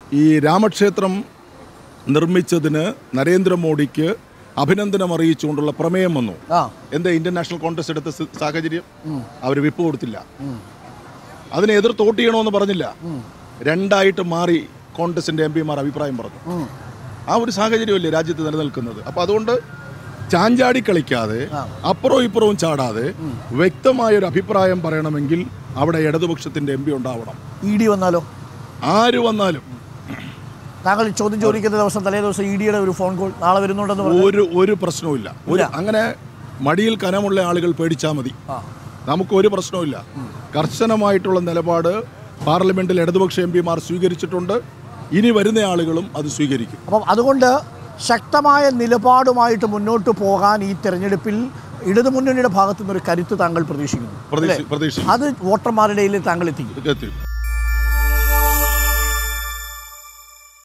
ഈ രാമക്ഷേത്രം നിർമ്മിച്ചതിന് നരേന്ദ്രമോദിക്ക് അഭിനന്ദനം അറിയിച്ചുകൊണ്ടുള്ള പ്രമേയം വന്നു ആ എന്താ ഇന്ത്യൻ നാഷണൽ കോൺഗ്രസ് എടുത്ത സ- സാഹചര്യം അവർ വിപ്പ് കൊടുത്തില്ല അതിനെ എതിർത്ത് വോട്ട് ചെയ്യണമെന്ന് പറഞ്ഞില്ല രണ്ടായിട്ട് മാറി കോൺഗ്രസിന്റെ എം പിമാർ അഭിപ്രായം പറഞ്ഞു ആ ഒരു സാഹചര്യമല്ലേ രാജ്യത്ത് നിലനിൽക്കുന്നത് അപ്പൊ അതുകൊണ്ട് ചാഞ്ചാടി കളിക്കാതെ അപ്പുറവും ഇപ്പുറവും ചാടാതെ വ്യക്തമായ ഒരു അഭിപ്രായം പറയണമെങ്കിൽ അവിടെ ഇടതുപക്ഷത്തിന്റെ എം പി ഉണ്ടാവണം ഇ ഡി വന്നാലോ ആര് വന്നാലും താങ്കൾ ചോദ്യം ചോദിക്കുന്ന ദിവസം തലേ ദിവസം ഇ ഡിയുടെ ഒരു ഫോൺ കോൾ നാളെ വരുന്നുണ്ടെന്ന് പറഞ്ഞു ഒരു ഒരു പ്രശ്നവുമില്ല ഒരു അങ്ങനെ മടിയിൽ കനമുള്ള ആളുകൾ പേടിച്ചാൽ മതി ആ. നമുക്ക് ഒരു പ്രശ്നവുമില്ല കർശനമായിട്ടുള്ള നിലപാട് പാർലമെന്റിൽ ഇടതുപക്ഷ എം പിമാർ സ്വീകരിച്ചിട്ടുണ്ട് ഇനി വരുന്ന ആളുകളും അത് സ്വീകരിക്കും അപ്പം അതുകൊണ്ട് ശക്തമായ നിലപാടുമായിട്ട് മുന്നോട്ട് പോകാൻ ഈ തെരഞ്ഞെടുപ്പിൽ ഇടതുമുന്നണിയുടെ ഭാഗത്തു നിന്നൊരു കരുത്ത് താങ്കൾ പ്രതീക്ഷിക്കുന്നു പ്രതീക്ഷ പ്രതീക്ഷിക്കും അത് വോട്ടർമാരുടെ ഇടയിൽ താങ്കൾ എത്തിക്കും എത്തി